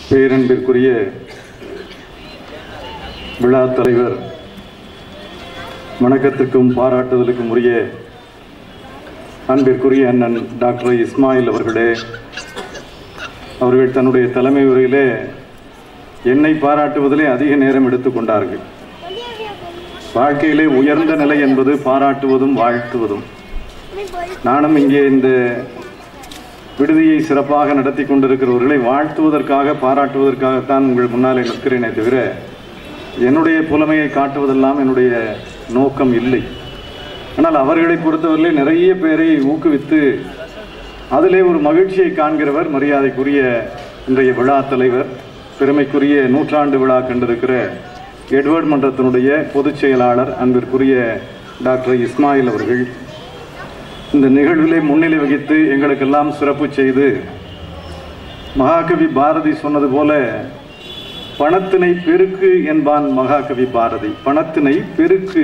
பேரன்பிற்குரிய விழா தலைவர் வணக்கத்துக்கும் பாராட்டுதலுக்கும் உரிய அன்பிற்குரிய அண்ணன் டாக்டர் இஸ்மாயில் அவர்களே அவர்கள் தன்னுடைய தலைமை உரையிலே என்னை பாராட்டுவதிலே அதிக நேரம் எடுத்துக்கொண்டார்கள் வாழ்க்கையிலே உயர்ந்த நிலை என்பது பாராட்டுவதும் வாழ்த்துவதும் நானும் இங்கே இந்த விடுதியை சிறப்பாக நடத்தி கொண்டிருக்கிறவர்களை வாழ்த்துவதற்காக பாராட்டுவதற்காகத்தான் உங்கள் முன்னாலே நிற்கிறேனே தவிர என்னுடைய புலமையை காட்டுவதெல்லாம் என்னுடைய நோக்கம் இல்லை ஆனால் அவர்களை பொறுத்தவரையிலே நிறைய பேரை ஊக்குவித்து அதிலே ஒரு மகிழ்ச்சியை காண்கிறவர் மரியாதைக்குரிய இன்றைய விழா தலைவர் பெருமைக்குரிய நூற்றாண்டு விழா கண்டிருக்கிற எட்வர்ட் மன்றத்தினுடைய பொதுச் செயலாளர் அன்பிற்குரிய டாக்டர் இஸ்மாயில் அவர்கள் இந்த நிகழ்விலே முன்னிலை வகித்து எங்களுக்கெல்லாம் சிறப்பு செய்து மகாகவி பாரதி சொன்னது போல பணத்தினை பெருக்கு என்பான் மகாகவி பாரதி பணத்தினை பெருக்கு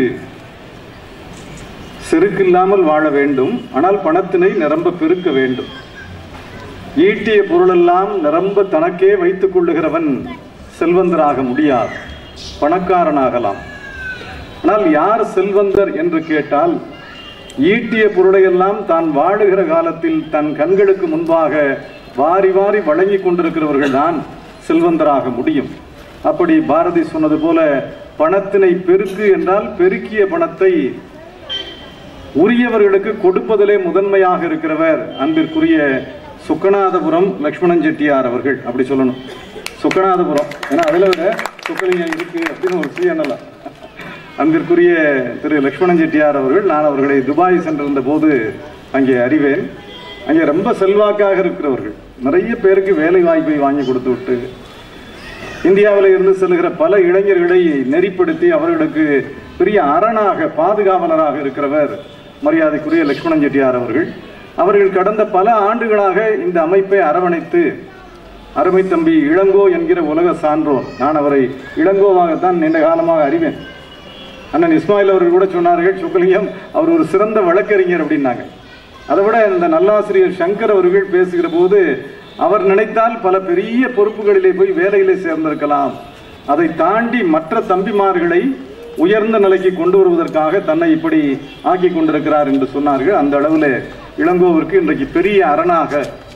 செருக்கில்லாமல் வாழ வேண்டும் ஆனால் பணத்தினை நிரம்ப பெருக்க வேண்டும் ஈட்டிய பொருளெல்லாம் நிரம்ப தனக்கே வைத்துக் கொள்ளுகிறவன் செல்வந்தராக முடியாது பணக்காரனாகலாம் ஆனால் யார் செல்வந்தர் என்று கேட்டால் ஈட்டிய பொருளையெல்லாம் தான் வாழுகிற காலத்தில் தன் கண்களுக்கு முன்பாக வாரி வாரி வழங்கி கொண்டிருக்கிறவர்கள் தான் செல்வந்தராக முடியும் அப்படி பாரதி சொன்னது போல பணத்தினை பெருக்கு என்றால் பெருக்கிய பணத்தை உரியவர்களுக்கு கொடுப்பதிலே முதன்மையாக இருக்கிறவர் அன்பிற்குரிய சுக்கநாதபுரம் லக்ஷ்மணன் செட்டியார் அவர்கள் அப்படி சொல்லணும் சுக்கநாதபுரம் ஏன்னா அதில் விட சுக்கலிங்கம் இருக்கு அப்படின்னு ஒரு சுயநலம் அன்பிற்குரிய திரு லக்ஷ்மணன் செட்டியார் அவர்கள் நான் அவர்களை துபாய் சென்றிருந்த போது அங்கே அறிவேன் அங்கே ரொம்ப செல்வாக்காக இருக்கிறவர்கள் நிறைய பேருக்கு வேலை வாய்ப்பை வாங்கி கொடுத்து விட்டு இந்தியாவில் இருந்து செல்கிற பல இளைஞர்களை நெறிப்படுத்தி அவர்களுக்கு பெரிய அரணாக பாதுகாவலராக இருக்கிறவர் மரியாதைக்குரிய லக்ஷ்மணன் செட்டியார் அவர்கள் அவர்கள் கடந்த பல ஆண்டுகளாக இந்த அமைப்பை அரவணைத்து அருமை தம்பி இளங்கோ என்கிற உலக சான்றோர் நான் அவரை இளங்கோவாகத்தான் நீண்ட காலமாக அறிவேன் அண்ணன் இஸ்மாயில் அவர்கள் கூட சொன்னார்கள் சுக்கலிங்கம் அவர் ஒரு சிறந்த வழக்கறிஞர் அப்படின்னாங்க அதை விட இந்த நல்லாசிரியர் சங்கர் அவர்கள் பேசுகிற போது அவர் நினைத்தால் பல பெரிய பொறுப்புகளிலே போய் வேலையிலே சேர்ந்திருக்கலாம் அதை தாண்டி மற்ற தம்பிமார்களை உயர்ந்த நிலைக்கு கொண்டு வருவதற்காக தன்னை இப்படி ஆக்கி கொண்டிருக்கிறார் என்று சொன்னார்கள் அந்த அளவில் இளங்கோவிற்கு இன்றைக்கு பெரிய அரணாக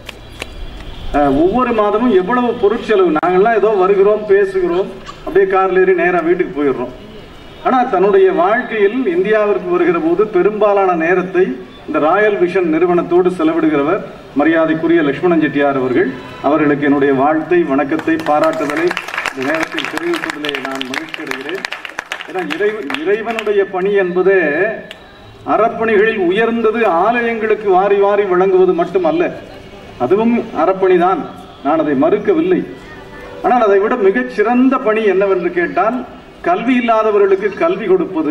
அஹ், ஒவ்வொரு மாதமும் எவ்வளவு பொருட்செலவு நாங்கள்லாம் ஏதோ வருகிறோம் பேசுகிறோம் அப்படியே கார்ல ஏறி நேராக வீட்டுக்கு போயிடுறோம் ஆனால் தன்னுடைய வாழ்க்கையில் இந்தியாவிற்கு வருகிற போது பெரும்பாலான நேரத்தை இந்த ராயல் விஷன் நிறுவனத்தோடு செலவிடுகிறவர் மரியாதைக்குரிய லட்சுமணன் செட்டியார் அவர்கள் அவர்களுக்கு என்னுடைய வாழ்த்தை வணக்கத்தை பாராட்டுதலை இந்த நேரத்தில் தெரிவிப்பதிலே நான் மகிழ்ச்சி அடைகிறேன் ஏன்னா இறைவன் இறைவனுடைய பணி என்பதே அறப்பணிகளில் உயர்ந்தது ஆலயங்களுக்கு வாரி வாரி வழங்குவது மட்டுமல்ல அதுவும் அறப்பணிதான் நான் அதை மறுக்கவில்லை ஆனால் அதை விட மிகச் சிறந்த பணி என்னவென்று கேட்டால் கல்வி இல்லாதவர்களுக்கு கல்வி கொடுப்பது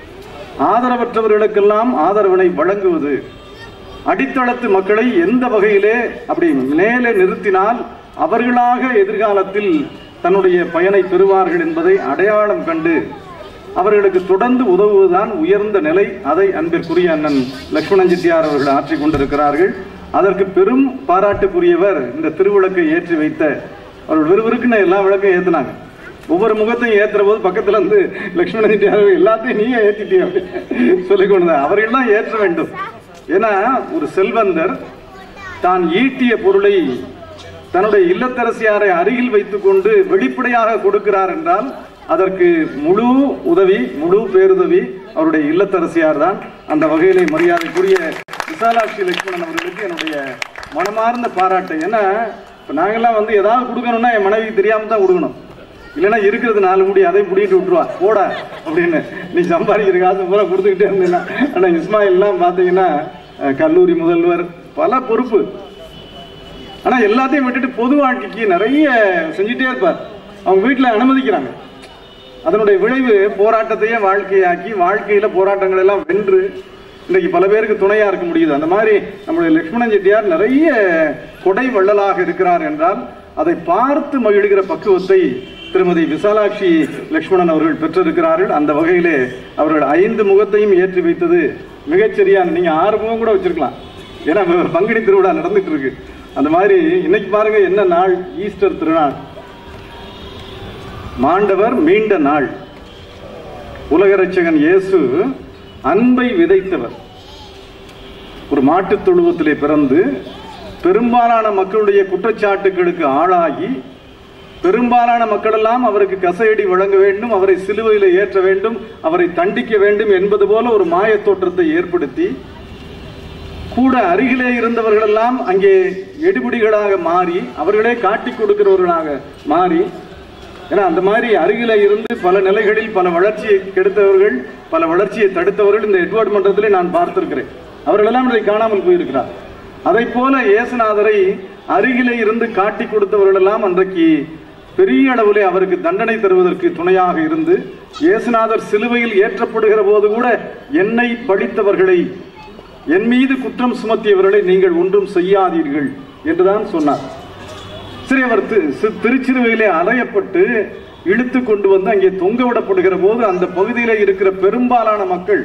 ஆதரவற்றவர்களுக்கெல்லாம் ஆதரவினை வழங்குவது அடித்தளத்து மக்களை எந்த வகையிலே அப்படி மேலே நிறுத்தினால் அவர்களாக எதிர்காலத்தில் தன்னுடைய பயனை பெறுவார்கள் என்பதை அடையாளம் கண்டு அவர்களுக்கு தொடர்ந்து உதவுவதுதான் உயர்ந்த நிலை அதை அன்பிற்குரிய அண்ணன் லட்சுமணன் செட்டியார் அவர்கள் ஆற்றிக் கொண்டிருக்கிறார்கள் அதற்கு பெரும் பாராட்டுக்குரியவர் இந்த திருவிளக்கை ஏற்றி வைத்த அவர்கள் விறுவிறுக்குன்னு எல்லா விளக்கையும் ஏத்துனாங்க ஒவ்வொரு முகத்தையும் ஏத்துற போது பக்கத்துல இருந்து லட்சுமணன் செட்டியார் அவர்கள் எல்லாத்தையும் நீயே ஏத்திட்டியா சொல்லிக் கொண்டு அவர்கள் தான் ஏற்ற வேண்டும் ஏன்னா ஒரு செல்வந்தர் தான் ஈட்டிய பொருளை தன்னுடைய இல்லத்தரசியாரை அருகில் வைத்துக்கொண்டு வெளிப்படையாக கொடுக்கிறார் என்றால் அதற்கு முழு உதவி முழு பேருதவி அவருடைய இல்லத்தரசியார் தான் அந்த வகையிலே மரியாதைக்குரிய விசாலாட்சி லட்சுமணன் அவர்களுக்கு என்னுடைய மனமார்ந்த பாராட்டு ஏன்னா இப்போ நாங்கெல்லாம் வந்து ஏதாவது கொடுக்கணும்னா என் மனைவிக்கு தெரியாம தான் கொடுக்கணும் இல்லைன்னா இருக்கிறது நாலு முடி அதையும் பிடிக்கிட்டு விட்டுருவா போடா அப்படின்னு நீ சம்பாதிக்கிற காசு பூரா கொடுத்துக்கிட்டே இருந்தீங்கன்னா ஆனால் இஸ்மாயில்லாம் பார்த்தீங்கன்னா அஹ், கல்லூரி முதல்வர் பல பொறுப்பு ஆனா எல்லாத்தையும் விட்டுட்டு பொது வாழ்க்கைக்கு நிறைய செஞ்சுட்டே இருப்பார் அவங்க வீட்டில் அனுமதிக்கிறாங்க அதனுடைய விளைவு போராட்டத்தையே வாழ்க்கையாக்கி வாழ்க்கையில போராட்டங்கள் எல்லாம் வென்று இன்றைக்கு பல பேருக்கு துணையா இருக்க முடியுது அந்த மாதிரி நம்முடைய லட்சுமணன் செட்டியார் நிறைய கொடை வள்ளலாக இருக்கிறார் என்றால் அதை பார்த்து மகிழ்கிற பக்குவத்தை திருமதி விசாலாட்சி லட்சுமணன் அவர்கள் பெற்றிருக்கிறார்கள் அந்த வகையிலே அவர்கள் ஐந்து முகத்தையும் ஏற்றி வைத்தது மிகச்சரியான நீங்க ஆறு முகம் கூட வச்சிருக்கலாம் ஏன்னா பங்குனி திருவிழா நடந்துட்டு இருக்கு அந்த மாதிரி இன்னைக்கு பாருங்க என்ன நாள் ஈஸ்டர் திருநாள் மாண்டவர் மீண்ட நாள் உலக ரட்சகன் இயேசு அன்பை விதைத்தவர் ஒரு மாட்டுத் தொழுவத்திலே பிறந்து பெரும்பாலான மக்களுடைய குற்றச்சாட்டுகளுக்கு ஆளாகி பெரும்பாலான மக்களெல்லாம் அவருக்கு கசையடி வழங்க வேண்டும் அவரை சிலுவையில் ஏற்ற வேண்டும் அவரை தண்டிக்க வேண்டும் என்பது போல ஒரு மாயத் தோற்றத்தை ஏற்படுத்தி கூட அருகிலே இருந்தவர்களெல்லாம் அங்கே எடுபிடிகளாக மாறி அவர்களே காட்டிக் கொடுக்கிறவர்களாக மாறி ஏன்னா அந்த மாதிரி அருகில இருந்து பல நிலைகளில் பல வளர்ச்சியை கெடுத்தவர்கள் பல வளர்ச்சியை தடுத்தவர்கள் இந்த எட்வர்ட் மன்றத்திலே நான் பார்த்திருக்கிறேன் அவர்களெல்லாம் இதை காணாமல் போயிருக்கிறார் அதை போல இயேசுநாதரை அருகிலே இருந்து காட்டி கொடுத்தவர்களெல்லாம் அன்றைக்கு பெரிய அளவிலே அவருக்கு தண்டனை தருவதற்கு துணையாக இருந்து இயேசுநாதர் சிலுவையில் ஏற்றப்படுகிற போது கூட என்னை படித்தவர்களை என் மீது குற்றம் சுமத்தியவர்களை நீங்கள் ஒன்றும் செய்யாதீர்கள் என்றுதான் சொன்னார் சரி அவர் தி- சி- திருச்சிறுவையிலே அலையப்பட்டு இழுத்து கொண்டு வந்து அங்கே தொங்க விடப்படுகிற போது அந்த பகுதியிலே இருக்கிற பெரும்பாலான மக்கள்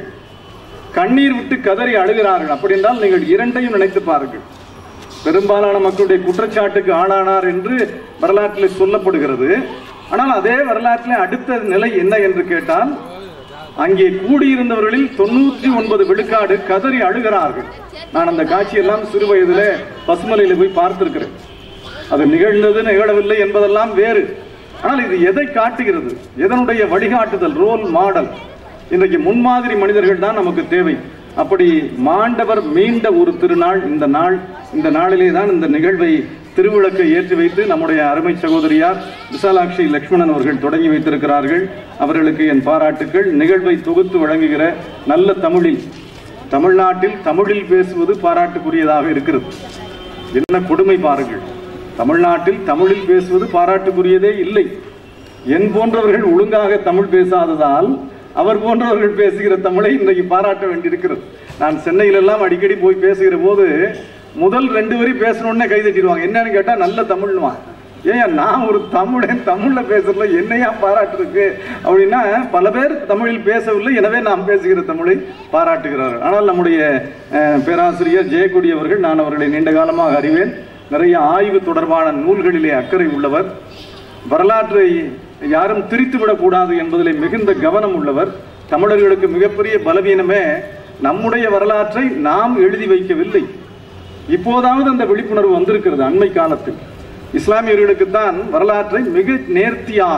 கண்ணீர் விட்டு கதறி அழுகிறார்கள் அப்படி என்றால் நீங்கள் இரண்டையும் நினைத்து பாருங்கள் பெரும்பாலான மக்களுடைய குற்றச்சாட்டுக்கு ஆளானார் என்று வரலாற்றில் சொல்லப்படுகிறது ஆனால் அதே வரலாற்றில் அடுத்த நிலை என்ன என்று கேட்டால் அங்கே கூடியிருந்தவர்களில் தொண்ணூற்றி ஒன்பது விழுக்காடு கதறி அழுகிறார்கள் நான் அந்த காட்சியெல்லாம் சிறு வயதில பசுமலையில போய் பார்த்திருக்கிறேன் அது நிகழ்ந்தது நிகழவில்லை என்பதெல்லாம் வேறு ஆனால் இது எதை காட்டுகிறது எதனுடைய வழிகாட்டுதல் ரோல் மாடல் இன்றைக்கு முன்மாதிரி மனிதர்கள் தான் நமக்கு தேவை அப்படி மாண்டவர் மீண்ட ஒரு திருநாள் இந்த நாள் இந்த நாளிலே தான் இந்த நிகழ்வை திருவிளக்கை ஏற்றி வைத்து நம்முடைய அருமை சகோதரியார் விசாலாட்சி லக்ஷ்மணன் அவர்கள் தொடங்கி வைத்திருக்கிறார்கள் அவர்களுக்கு என் பாராட்டுக்கள் நிகழ்வை தொகுத்து வழங்குகிற நல்ல தமிழில் தமிழ்நாட்டில் தமிழில் பேசுவது பாராட்டுக்குரியதாக இருக்கிறது என்ன கொடுமை பாருங்கள் தமிழ்நாட்டில் தமிழில் பேசுவது பாராட்டுக்குரியதே இல்லை என் போன்றவர்கள் ஒழுங்காக தமிழ் பேசாததால் அவர் போன்றவர்கள் பேசுகிற தமிழை இன்றைக்கு பாராட்ட வேண்டியிருக்கிறது நான் சென்னையில எல்லாம் அடிக்கடி போய் பேசுகிற போது முதல் ரெண்டு வரி பேசணுன்னே கை தட்டிடுவாங்க என்னன்னு கேட்டா நல்ல தமிழ்னுவான் ஏன் நான் ஒரு தமிழன் தமிழ்ல பேசுறதுல என்னையா பாராட்டுருக்கு அப்படின்னா பல பேர் தமிழில் பேசவில்லை எனவே நாம் பேசுகிற தமிழை பாராட்டுகிறார்கள் ஆனால் நம்முடைய அஹ், பேராசிரியர் ஜெயக்குடி அவர்கள் நான் அவர்களை நீண்ட காலமாக அறிவேன் நிறைய ஆய்வு தொடர்பான நூல்களிலே அக்கறை உள்ளவர் வரலாற்றை யாரும் திரித்து விடக்கூடாது என்பதிலே மிகுந்த கவனம் உள்ளவர் தமிழர்களுக்கு மிகப்பெரிய பலவீனமே நம்முடைய வரலாற்றை நாம் எழுதி வைக்கவில்லை இப்போதாவது அந்த விழிப்புணர்வு வந்திருக்கிறது அண்மை காலத்தில் இஸ்லாமியர்களுக்குத்தான் வரலாற்றை மிக நேர்த்தியாக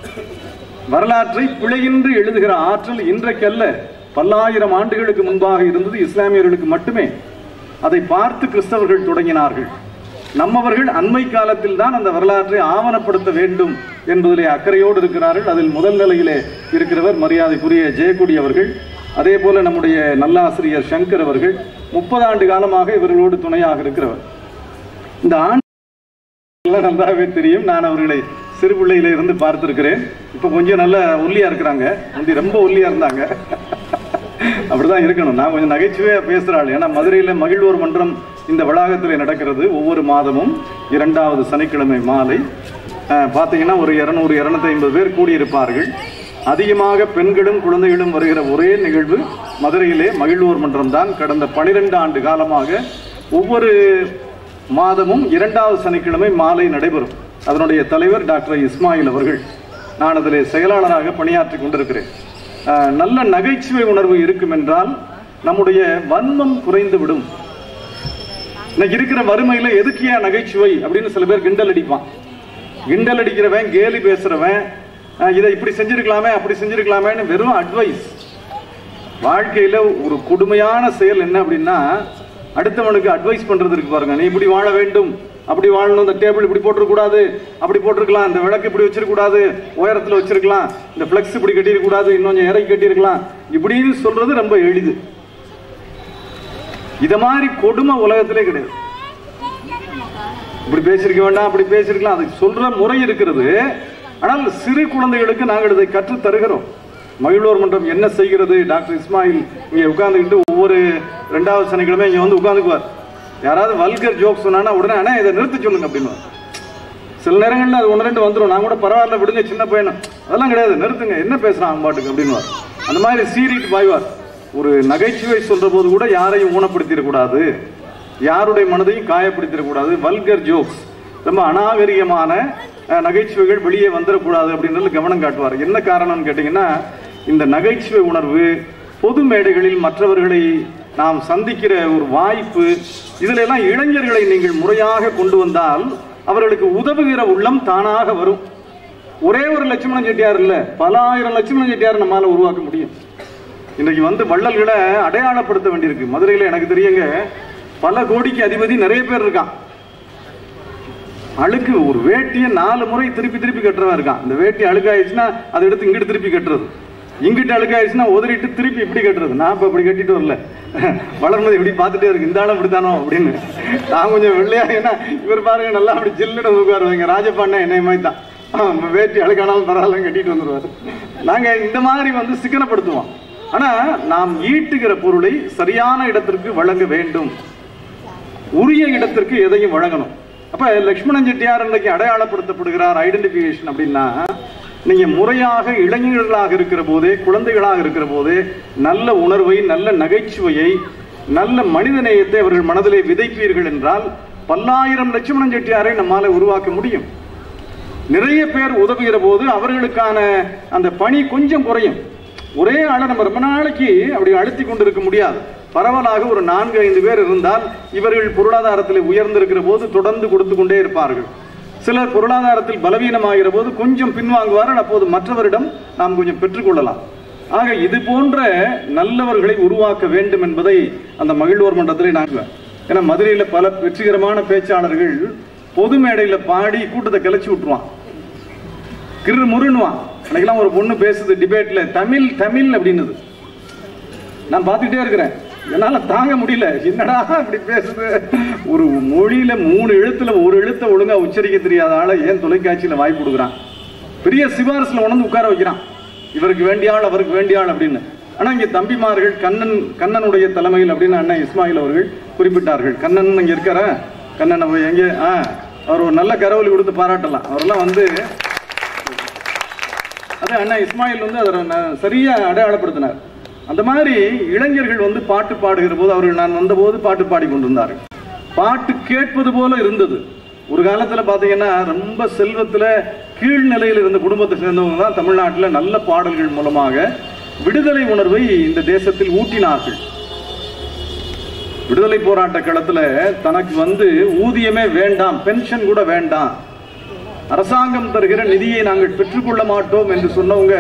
வரலாற்றை பிழையின்றி எழுதுகிற ஆற்றல் இன்றைக்கல்ல பல்லாயிரம் ஆண்டுகளுக்கு முன்பாக இருந்தது இஸ்லாமியர்களுக்கு மட்டுமே அதை பார்த்து கிறிஸ்தவர்கள் தொடங்கினார்கள் நம்மவர்கள் அண்மை காலத்தில் தான் அந்த வரலாற்றை ஆவணப்படுத்த வேண்டும் என்பதிலே அக்கறையோடு இருக்கிறார்கள் அதில் முதல் நிலையிலே இருக்கிறவர் மரியாதைக்குரிய ஜெயக்குடி அவர்கள் அதே போல நம்முடைய நல்லாசிரியர் சங்கர் அவர்கள் முப்பது ஆண்டு காலமாக இவர்களோடு துணையாக இருக்கிறவர் இந்த ஆண்டு எல்லாம் நன்றாகவே தெரியும் நான் அவர்களை சிறு பிள்ளையில இருந்து பார்த்திருக்கிறேன் இப்போ கொஞ்சம் நல்ல ஒல்லியா இருக்கிறாங்க முந்தி ரொம்ப ஒல்லியா இருந்தாங்க அப்படிதான் இருக்கணும் நான் கொஞ்சம் நகைச்சுவையா பேசுறாள் ஏன்னா மதுரையில மகிழ்வோர் மன்றம் இந்த வளாகத்தில் நடக்கிறது ஒவ்வொரு மாதமும் இரண்டாவது சனிக்கிழமை மாலை அஹ், பார்த்தீங்கன்னா ஒரு இருநூறு இருநூத்தி ஐம்பது பேர் கூடியிருப்பார்கள் அதிகமாக பெண்களும் குழந்தைகளும் வருகிற ஒரே நிகழ்வு மதுரையிலே மகிழ்வோர் மன்றம் தான் கடந்த பனிரெண்டு ஆண்டு காலமாக ஒவ்வொரு மாதமும் இரண்டாவது சனிக்கிழமை மாலை நடைபெறும் அதனுடைய தலைவர் டாக்டர் இஸ்மாயில் அவர்கள் நான் அதில் செயலாளராக பணியாற்றி கொண்டிருக்கிறேன் அஹ், நல்ல நகைச்சுவை உணர்வு இருக்கும் என்றால் நம்முடைய வன்மம் குறைந்து விடும் இன்னைக்கு இருக்கிற வறுமையில எதுக்கு ஏன் நகைச்சுவை அப்படின்னு சில பேர் கிண்டல் அடிப்பான் கிண்டல் அடிக்கிறவன் கேலி பேசுறவன் அஹ், இதை இப்படி செஞ்சிருக்கலாமே அப்படி செஞ்சிருக்கலாமேன்னு வெறும் அட்வைஸ் வாழ்க்கையில ஒரு கொடுமையான செயல் என்ன அப்படின்னா அடுத்தவனுக்கு அட்வைஸ் பண்றது இருக்கு பாருங்க நீ இப்படி வாழ வேண்டும் அப்படி வாழணும் இந்த டேபிள் இப்படி போட்டிருக்க கூடாது அப்படி போட்டிருக்கலாம் இந்த விளக்கு இப்படி வச்சிருக்க கூடாது உயரத்துல வச்சிருக்கலாம் இந்த ஃபிளக்ஸ் இப்படி கட்டியிருக்க கூடாது இன்னும் கொஞ்சம் இறக்கி கட்டியிருக்கலாம் இப்படின்னு சொல்றது ரொம்ப எளிது இத மாதிரி கொடுமை உலகத்திலே கிடையாது இப்படி பேசியிருக்க வேண்டாம் அப்படி பேசியிருக்கலாம் அதுக்கு சொல்ற முறை இருக்கிறது ஆனால் சிறு குழந்தைகளுக்கு நாங்கள் இதை கற்றுத் தருகிறோம் மகிழ்வோர் மன்றம் என்ன செய்கிறது டாக்டர் இஸ்மாயில் இங்கே உட்கார்ந்துக்கிட்டு ஒவ்வொரு ரெண்டாவது சனிக்கிழமை இங்க வந்து உட்கார்ந்துக்குவார் யாராவது வல்கர் ஜோக் சொன்னான்னா உடனே அண்ணா இதை நிறுத்தி சொல்லுங்க அப்படின்னு சில நேரங்கள்ல அது ஒன்று ரெண்டு வந்துடும் நான் கூட பரவாயில்ல விடுங்க சின்ன பையனும் அதெல்லாம் கிடையாது நிறுத்துங்க என்ன பேசுறான் அவன் பாட்டுக்கு அப்படின்னு அந்த மாதிரி சீரிட்டு பாய்வார் ஒரு நகைச்சுவை சொல்ற போது கூட யாரையும் ஊனப்படுத்திடக்கூடாது யாருடைய மனதையும் காயப்படுத்திடக்கூடாது வல்கர் ஜோக்ஸ் ரொம்ப அநாகரிகமான அஹ், நகைச்சுவைகள் வெளியே வந்துடக்கூடாது அப்படின்றது கவனம் காட்டுவார் என்ன காரணம்னு கேட்டிங்கன்னா இந்த நகைச்சுவை உணர்வு பொது மேடைகளில் மற்றவர்களை நாம் சந்திக்கிற ஒரு வாய்ப்பு இதுல எல்லாம் இளைஞர்களை நீங்கள் முறையாக கொண்டு வந்தால் அவர்களுக்கு உதவுகிற உள்ளம் தானாக வரும் ஒரே ஒரு லட்சுமணன் செட்டியார் இல்ல பல ஆயிரம் லட்சுமணன் செட்டியார் நம்மால உருவாக்க முடியும் இன்னைக்கு வந்து வள்ளல்களை அடையாளப்படுத்த வேண்டியிருக்கு மதுரையில எனக்கு தெரியுங்க பல கோடிக்கு அதிபதி நிறைய பேர் இருக்கான் அழுக்கு ஒரு வேட்டியை நாலு முறை திருப்பி திருப்பி கட்டுறவன் இருக்கான் இந்த வேட்டி அழுக்காயிடுச்சுன்னா அதை எடுத்து இங்கிட்டு திருப்பி கட்டுறது இங்கிட்டு அழுக்காயிடுச்சுன்னா உதறிட்டு திருப்பி இப்படி கட்டுறது நான் இப்ப இப்படி கட்டிட்டு வரல வளர்மதி இப்படி பார்த்துட்டே இருக்கு இந்த ஆளும் இப்படித்தானோ அப்படின்னு நான் கொஞ்சம் வெள்ளையா ஏன்னா இவர் பாருங்க நல்லா அப்படி ஜில்லுன்னு உட்காருவாங்க ராஜபாண்ணா என்னைய மாதிரி தான் ஆஹ், வேட்டி அழுக்கானாலும் பரவாயில்ல கட்டிட்டு வந்துருவாரு நாங்க இந்த மாதிரி வந்து சிக்கனப்படுத்துவோம் ஆனா நாம் ஈட்டுகிற பொருளை சரியான இடத்திற்கு வழங்க வேண்டும் உரிய இடத்திற்கு எதையும் வழங்கணும் அப்ப லக்ஷ்மணன் செட்டியார் இன்றைக்கு அடையாளப்படுத்தப்படுகிறார் ஐடென்டிபிகேஷன் அப்படின்னா நீங்க முறையாக இளைஞர்களாக இருக்கிற போதே குழந்தைகளாக இருக்கிற போதே நல்ல உணர்வை நல்ல நகைச்சுவையை நல்ல மனித நேயத்தை அவர்கள் மனதிலே விதைப்பீர்கள் என்றால் பல்லாயிரம் லட்சுமணன் செட்டியாரை நம்மால உருவாக்க முடியும் நிறைய பேர் உதவுகிற போது அவர்களுக்கான அந்த பணி கொஞ்சம் குறையும் ஒரே ஆளை நம்ம ரொம்ப நாளைக்கு அப்படி அழுத்தி கொண்டிருக்க முடியாது பரவலாக ஒரு நான்கு ஐந்து பேர் இருந்தால் இவர்கள் பொருளாதாரத்தில் உயர்ந்திருக்கிற போது தொடர்ந்து கொடுத்து கொண்டே இருப்பார்கள் சிலர் பொருளாதாரத்தில் பலவீனமாகிற போது கொஞ்சம் பின்வாங்குவார்கள் அப்போது மற்றவரிடம் நாம் கொஞ்சம் பெற்றுக்கொள்ளலாம் ஆக இது போன்ற நல்லவர்களை உருவாக்க வேண்டும் என்பதை அந்த மகிழ்வோர் மன்றத்திலே நாங்கள் ஏன்னா மதுரையில பல வெற்றிகரமான பேச்சாளர்கள் பொது மேடையில பாடி கூட்டத்தை கிளச்சி விட்டுருவான் கிரு முருன்னுவான் அன்னைக்கெல்லாம் ஒரு பொண்ணு பேசுது டிபேட்ல தமிழ் தமிழ் அப்படின்னுது நான் பார்த்துட்டே இருக்கிறேன் என்னால தாங்க முடியல என்னடா இப்படி பேசுது ஒரு மொழியில மூணு எழுத்துல ஒரு எழுத்தை ஒழுங்கா உச்சரிக்க தெரியாத ஆளை ஏன் தொலைக்காட்சியில வாய்ப்பு கொடுக்குறான் பெரிய சிபாரிசுல உணர்ந்து உட்கார வைக்கிறான் இவருக்கு வேண்டிய ஆள் அவருக்கு வேண்டிய ஆள் அப்படின்னு ஆனா இங்க தம்பிமார்கள் கண்ணன் கண்ணனுடைய தலைமையில் அப்படின்னு அண்ணன் இஸ்மாயில் அவர்கள் குறிப்பிட்டார்கள் கண்ணன் இங்க இருக்கார கண்ணன் அவ எங்க ஆ அவர் ஒரு நல்ல கரவொலி கொடுத்து பாராட்டலாம் அவரெல்லாம் வந்து அது அண்ணா இஸ்மாயில் வந்து அதை ந- சரியா அடையாளப்படுத்தினார் அந்த மாதிரி இளைஞர்கள் வந்து பாட்டு பாடுகிற போது அவர்கள் நான் வந்தபோது பாட்டு பாடி கொண்டிருந்தார்கள் பாட்டு கேட்பது போல இருந்தது ஒரு காலத்துல பாத்தீங்கன்னா ரொம்ப செல்வத்துல கீழ்நிலையில் இருந்த குடும்பத்தை சேர்ந்தவங்க தான் தமிழ்நாட்டுல நல்ல பாடல்கள் மூலமாக விடுதலை உணர்வை இந்த தேசத்தில் ஊட்டினார்கள் விடுதலை போராட்ட களத்துல தனக்கு வந்து ஊதியமே வேண்டாம் பென்ஷன் கூட வேண்டாம் அரசாங்கம் தருகிற நிதியை நாங்கள் பெற்றுக்கொள்ள மாட்டோம் என்று சொன்னவங்க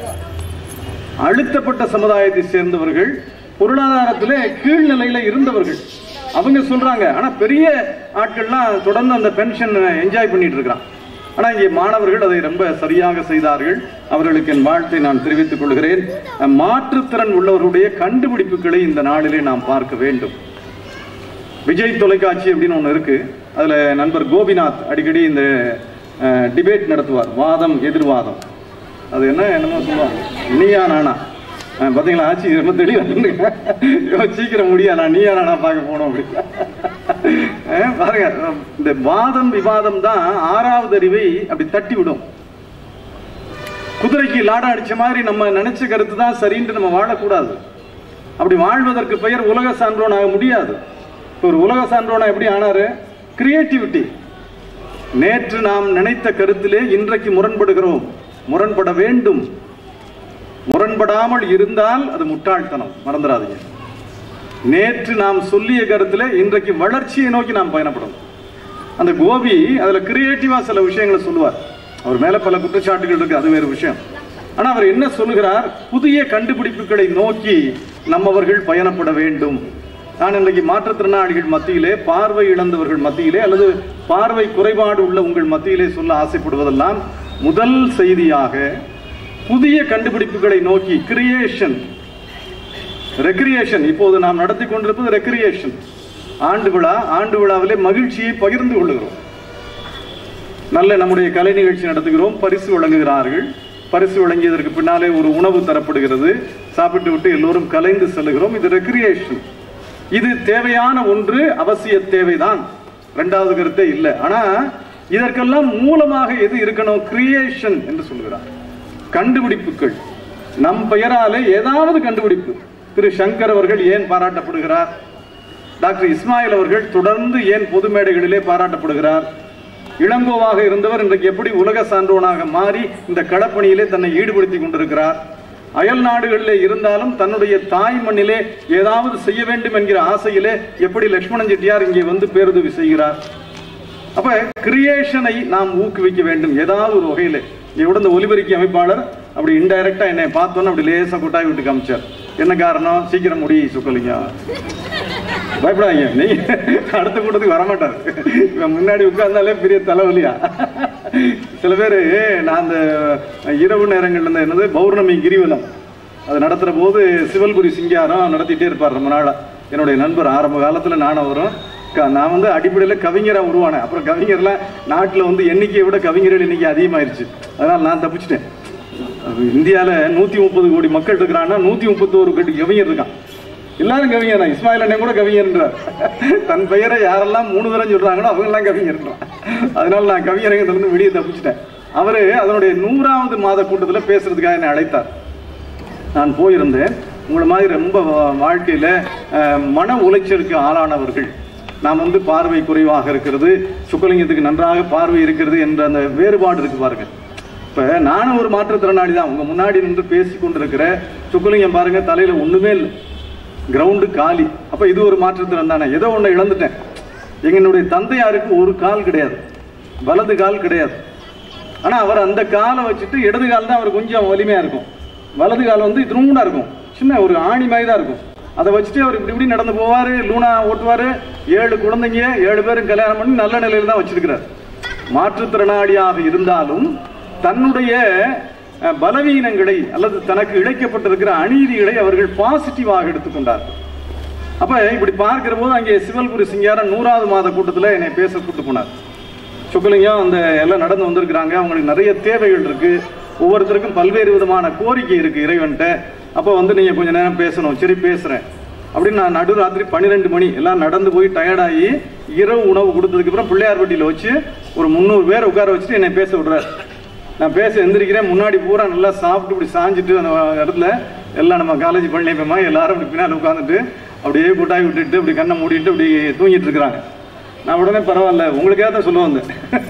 அழுத்தப்பட்ட சமுதாயத்தை சேர்ந்தவர்கள் பொருளாதாரத்திலே கீழ்நிலையில இருந்தவர்கள் அவங்க சொல்றாங்க ஆனா பெரிய ஆட்கள்லாம் தொடர்ந்து அந்த பென்ஷன் என்ஜாய் பண்ணிட்டு இருக்கிறான் ஆனா இங்கே மாணவர்கள் அதை ரொம்ப சரியாக செய்தார்கள் அவர்களுக்கு என் வாழ்த்தை நான் தெரிவித்துக் கொள்கிறேன் மாற்றுத்திறன் உள்ளவர்களுடைய கண்டுபிடிப்புகளை இந்த நாளிலே நாம் பார்க்க வேண்டும் விஜய் தொலைக்காட்சி அப்படின்னு ஒன்று இருக்கு அதுல நண்பர் கோபிநாத் அடிக்கடி இந்த டிபேட் நடத்துவார் வாதம் எதிர்வாதம் அது என்ன என்னமோ சொல்லுவாங்க நீயா நானா அஹ், பாத்தீங்களா ஆட்சி ரொம்ப தெளிவா இருந்துங்க. ஐயோ, சீக்கிரம் முடியா நான் நீயா நானா பார்க்க போனோம் அப்படி அஹ், பாருங்க இந்த வாதம் விவாதம் தான் ஆறாவது அறிவை அப்படி தட்டி விடும் குதிரைக்கு லாடம் அடிச்ச மாதிரி நம்ம நினைச்ச கருத்து தான் சரின்ட்டு நம்ம வாழக்கூடாது அப்படி வாழ்வதற்கு பெயர் உலக சான்றோன் ஆக முடியாது இப்ப ஒரு உலக சான்றோனா எப்படி ஆனாரு கிரியேட்டிவிட்டி நேற்று நாம் நினைத்த கருத்திலே இன்றைக்கு முரண்படுகிறோம் முரண்பட வேண்டும் முரண்படாமல் இருந்தால் அது முட்டாள்தனம் மறந்துடாதீங்க நேற்று நாம் சொல்லிய கருத்திலே இன்றைக்கு வளர்ச்சியை நோக்கி நாம் பயணப்படணும் அந்த கோபி அதுல கிரியேட்டிவா சில விஷயங்களை சொல்லுவார் அவர் மேல பல குற்றச்சாட்டுகள் இருக்கு அது வேறு விஷயம் ஆனா அவர் என்ன சொல்லுகிறார் புதிய கண்டுபிடிப்புகளை நோக்கி நம்மவர்கள் பயணப்பட வேண்டும் நான் இன்றைக்கு மாற்றுத்திறனாளிகள் மத்தியிலே பார்வை இழந்தவர்கள் மத்தியிலே அல்லது பார்வை குறைபாடு உள்ள உங்கள் மத்தியிலே சொல்ல ஆசைப்படுவதெல்லாம் முதல் செய்தியாக புதிய கண்டுபிடிப்புகளை நோக்கி கிரியேஷன் ரெக்ரியேஷன் இப்போது நாம் நடத்தி கொண்டிருப்பது ரெக்ரியேஷன் ஆண்டு விழா ஆண்டு விழாவிலே மகிழ்ச்சியை பகிர்ந்து கொள்ளுகிறோம் நல்ல நம்முடைய கலை நிகழ்ச்சி நடத்துகிறோம் பரிசு வழங்குகிறார்கள் பரிசு வழங்கியதற்கு பின்னாலே ஒரு உணவு தரப்படுகிறது சாப்பிட்டு விட்டு எல்லோரும் கலைந்து செல்லுகிறோம் இது ரெக்ரியேஷன் இது தேவையான ஒன்று அவசிய தேவைதான் இரண்டாவது கருத்தே இல்லை ஆனா இதற்கெல்லாம் மூலமாக எது இருக்கணும் கிரியேஷன் என்று சொல்கிறார் கண்டுபிடிப்புகள் நம் பெயராலே ஏதாவது கண்டுபிடிப்பு திரு சங்கர் அவர்கள் ஏன் பாராட்டப்படுகிறார் டாக்டர் இஸ்மாயில் அவர்கள் தொடர்ந்து ஏன் பொது மேடைகளிலே பாராட்டப்படுகிறார் இளங்கோவாக இருந்தவர் இன்றைக்கு எப்படி உலக சான்றோனாக மாறி இந்த களப்பணியிலே தன்னை ஈடுபடுத்தி கொண்டிருக்கிறார் அயல் நாடுகளிலே இருந்தாலும் தன்னுடைய தாய் மண்ணிலே ஏதாவது செய்ய வேண்டும் என்கிற ஆசையிலே எப்படி லட்சுமணன் செட்டியார் இங்கே வந்து பேருதவி செய்கிறார் அப்ப கிரியேஷனை நாம் ஊக்குவிக்க வேண்டும் ஏதாவது ஒரு வகையில இவட இந்த ஒலிபெருக்கி அமைப்பாளர் அப்படி இன்டைரக்டா என்னை பார்த்தோன்னு அப்படி லேசா கொட்டாய் விட்டு காமிச்சார் என்ன காரணம் சீக்கிரம் முடி சுக்கலிங்க பயப்படாதீங்க நீங்க அடுத்த கூட்டத்துக்கு வரமாட்டார் இவன் முன்னாடி உட்கார்ந்தாலே பெரிய தலைவலியா சில பேர் நான் அந்த இரவு நேரங்கள்ல இந்த என்னது பௌர்ணமி கிரிவலம் அது நடத்துற போது சிவல்புரி சிங்காரம் நடத்திட்டே இருப்பார் ரொம்ப நாளா என்னுடைய நண்பர் ஆரம்ப காலத்துல நானும் வரும் க- நான் வந்து அடிப்படையில் கவிஞரா உருவானேன் அப்புறம் கவிஞர்லாம் நாட்டுல வந்து எண்ணிக்கையை விட கவிஞர்கள் எண்ணிக்கை அதிகமாயிருச்சு அதனால நான் தப்பிச்சிட்டேன் அது இந்தியால நூத்தி முப்பது கோடி மக்கள் இருக்கிறான்னா நூத்தி முப்பத்தோரு கோடி கவிஞர் இருக்கான் எல்லாரும் கவிஞர் தான் இஸ்மாயில் அண்ணன் கூட கவிஞர்ன்றார் தன் பெயரை யாரெல்லாம் மூணு தரம் சொல்றாங்களோ அவங்க எல்லாம் கவிஞர்ன்றான் அதனால நான் கவிஞரங்கத்துல இருந்து வெளியே தப்பிச்சிட்டேன் அவரு அதனுடைய நூறாவது மாத கூட்டத்துல பேசுறதுக்காக என்னை அழைத்தார் நான் போயிருந்தேன் உங்களை மாதிரி ரொம்ப வா- வாழ்க்கையில அஹ், மன உளைச்சலுக்கு ஆளானவர்கள் நாம் வந்து பார்வை குறைவாக இருக்கிறது சுக்கலிங்கத்துக்கு நன்றாக பார்வை இருக்கிறது என்ற அந்த வேறுபாடு இருக்கு பாருங்க இப்ப நானும் ஒரு மாற்றுத்திறனாளி தான் உங்க முன்னாடி நின்று பேசி கொண்டிருக்கிற சுக்கலிங்கம் பாருங்க தலையில ஒண்ணுமே இல்லை கிரவுண்டு காலி அப்ப இது ஒரு மாற்றுத்திறன் தானே ஏதோ ஒண்ணு இழந்துட்டேன் எங்களுடைய தந்தையாருக்கு ஒரு கால் கிடையாது வலது கால் கிடையாது ஆனா அவர் அந்த காலை வச்சுட்டு இடது கால் தான் அவர் கொஞ்சம் வலிமையா இருக்கும் வலது கால் வந்து இத்தினூண்டா இருக்கும் சின்ன ஒரு ஆணி மாதிரி தான் இருக்கும் அதை வச்சுட்டு அவர் இப்படி இப்படி நடந்து போவாரு லூனா ஓட்டுவாரு ஏழு குழந்தைங்க ஏழு பேரும் கல்யாணம் பண்ணி நல்ல நிலையில தான் வச்சிருக்கிறார் மாற்றுத்திறனாளியாக இருந்தாலும் தன்னுடைய அஹ், பலவீனங்களை அல்லது தனக்கு இழைக்கப்பட்டிருக்கிற அநீதிகளை அவர்கள் பாசிட்டிவாக எடுத்துக்கொண்டார்கள் அப்ப இப்படி பார்க்கிற போது அங்கே சிவல்புரி சிங்காரம் நூறாவது மாத கூட்டத்துல என்னை பேச கூட்டு போனார் சுக்கலிங்கம் அந்த எல்லாம் நடந்து வந்திருக்கிறாங்க அவங்களுக்கு நிறைய தேவைகள் இருக்கு ஒவ்வொருத்தருக்கும் பல்வேறு விதமான கோரிக்கை இருக்கு இறைவன்ட்ட அப்போ வந்து நீங்க கொஞ்ச நேரம் பேசணும் சரி பேசுறேன் அப்படின்னு நான் நடுராத்திரி பன்னிரெண்டு மணி எல்லாம் நடந்து போய் டயர்டாகி இரவு உணவு கொடுத்ததுக்கு அப்புறம் பிள்ளையார்பட்டியில வச்சு ஒரு முந்நூறு பேர் உட்கார வச்சுட்டு என்னை பேச விடுறாரு நான் பேச எந்திரிக்கிறேன் முன்னாடி பூரா நல்லா சாப்பிட்டு இப்படி சாஞ்சிட்டு அந்த இடத்துல எல்லாம் நம்ம காலேஜ் பண்ணிப்போமா எல்லாரும் இப்படி பின்னாடி உட்காந்துட்டு அப்படியே கொட்டாய் விட்டுட்டு இப்படி கண்ணை மூடிட்டு இப்படி தூங்கிட்டு இருக்கிறாங்க நான் உடனே பரவாயில்ல உங்களுக்கே தான் சொல்ல வந்தேன்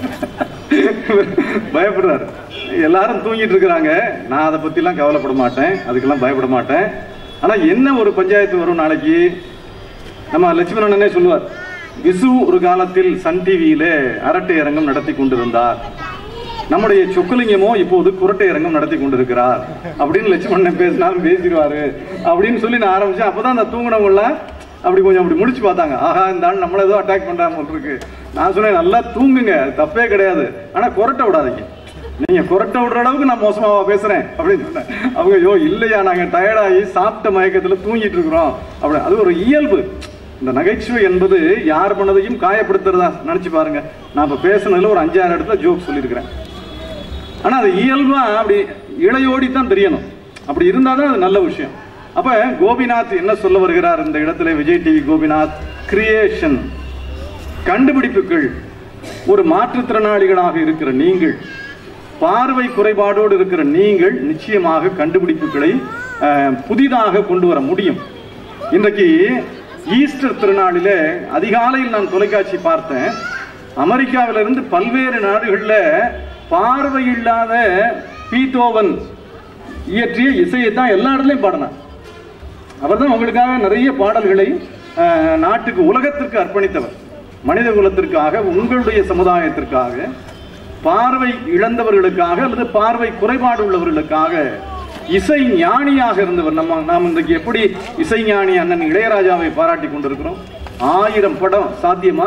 பயப்படுறாரு எல்லாரும் தூங்கிட்டு இருக்கிறாங்க நான் அதை பத்திலாம் கவலைப்பட மாட்டேன் அதுக்கெல்லாம் பயப்பட மாட்டேன் ஆனா என்ன ஒரு பஞ்சாயத்து வரும் நாளைக்கு நம்ம லட்சுமண அண்ணனே சொல்லுவார் விசு ஒரு காலத்தில் சன் டிவியில அரட்டை அரங்கம் நடத்தி கொண்டிருந்தார் நம்முடைய சொக்குலிங்கமோ இப்போது குரட்டை அரங்கம் நடத்தி கொண்டிருக்கிறார் அப்படின்னு லட்சுமணன் பேசினாலும் பேசிடுவாரு அப்படின்னு சொல்லி நான் ஆரம்பிச்சேன் அப்பதான் அந்த தூங்கினவங்க எல்லாம் அப்படி கொஞ்சம் அப்படி முடிச்சு பார்த்தாங்க ஆஹா இந்த ஆள் நம்மள ஏதோ அட்டாக் பண்றாம போல இருக்கு நான் சொன்னேன் நல்லா தூங்குங்க அது தப்பே கிடையாது ஆனா குரட்டை விடாதீங்க நீங்க குரட்டை விடுற அளவுக்கு நான் மோசமாவா பேசுறேன் அப்படின்னு சொன்னேன் அவங்க ஐயோ இல்லையா நாங்க டயர்டாகி சாப்பிட்ட மயக்கத்துல தூங்கிட்டு இருக்கிறோம் அப்படி அது ஒரு இயல்பு இந்த நகைச்சுவை என்பது யார் மனதையும் காயப்படுத்துறதா நினைச்சு பாருங்க நான் இப்ப பேசுனதுல ஒரு அஞ்சாறு இடத்துல ஜோக் சொல்லியிருக்கிறேன் ஆனா அது இயல்பா அப்படி இளையோடி தான் தெரியணும் அப்படி இருந்தாதான் அது நல்ல விஷயம் அப்ப கோபிநாத் என்ன சொல்ல வருகிறார் இந்த இடத்துல விஜய் டிவி கோபிநாத் கிரியேஷன் கண்டுபிடிப்புகள் ஒரு மாற்றுத்திறனாளிகளாக இருக்கிற நீங்கள் பார்வை குறைபாடோடு இருக்கிற நீங்கள் நிச்சயமாக கண்டுபிடிப்புகளை அஹ், புதிதாக கொண்டு வர முடியும் இன்றைக்கு ஈஸ்டர் திருநாளிலே அதிகாலையில் நான் தொலைக்காட்சி பார்த்தேன் அமெரிக்காவிலிருந்து பல்வேறு நாடுகளில் பார்வை இல்லாத பீத்தோவன் இயற்றிய இசையை தான் எல்லா இடத்துலையும் பாடினார் அவர் தான் உங்களுக்காக நிறைய பாடல்களை அஹ், நாட்டுக்கு உலகத்திற்கு அர்ப்பணித்தவர் மனித குலத்திற்காக உங்களுடைய சமுதாயத்திற்காக பார்வை இழந்தவர்களுக்காக அல்லது பார்வை குறைபாடு உள்ளவர்களுக்காக இசை ஞானியாக இருந்தவர் நம்ம நாம் இன்றைக்கு எப்படி இசை ஞானி அண்ணன் இளையராஜாவை பாராட்டி கொண்டிருக்கிறோம் ஆயிரம் படம் சாத்தியமா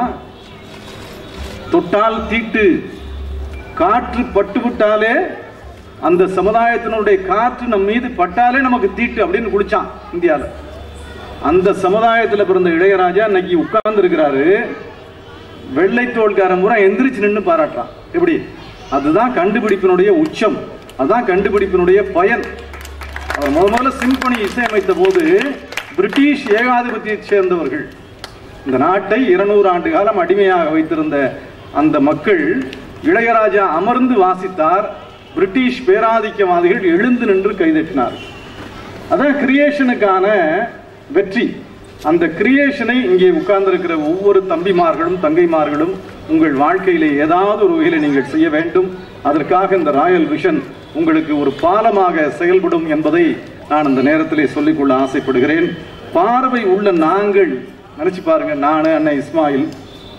தொட்டால் தீட்டு காற்று பட்டு விட்டாலே அந்த சமுதாயத்தினுடைய காற்று நம் மீது பட்டாலே நமக்கு தீட்டு அப்படின்னு குடிச்சான் இந்தியால அந்த சமுதாயத்துல பிறந்த இளையராஜா இன்னைக்கு உட்கார்ந்து இருக்கிறாரு வெள்ளை தோல்காரன் பூரா எந்திரிச்சு நின்று பாராட்டுறான் எப்படி அதுதான் கண்டுபிடிப்பினுடைய உச்சம் அதுதான் கண்டுபிடிப்பினுடைய பயன் அவர் முத முதல்ல சிம்பனி இசையமைத்த போது பிரிட்டிஷ் ஏகாதிபத்தியத்தைச் சேர்ந்தவர்கள் இந்த நாட்டை இருநூறு ஆண்டு காலம் அடிமையாக வைத்திருந்த அந்த மக்கள் இளையராஜா அமர்ந்து வாசித்தார் பிரிட்டிஷ் பேராதிக்கவாதிகள் எழுந்து நின்று கைதட்டினார் அதான் கிரியேஷனுக்கான வெற்றி அந்த கிரியேஷனை இங்கே உட்கார்ந்திருக்கிற ஒவ்வொரு தம்பிமார்களும் தங்கைமார்களும் உங்கள் வாழ்க்கையிலே ஏதாவது ஒரு வகையில் நீங்கள் செய்ய வேண்டும் அதற்காக இந்த ராயல் விஷன் உங்களுக்கு ஒரு பாலமாக செயல்படும் என்பதை நான் இந்த நேரத்திலே சொல்லிக்கொள்ள ஆசைப்படுகிறேன் பார்வை உள்ள நாங்கள் நினைச்சு பாருங்க நான் அண்ணன் இஸ்மாயில்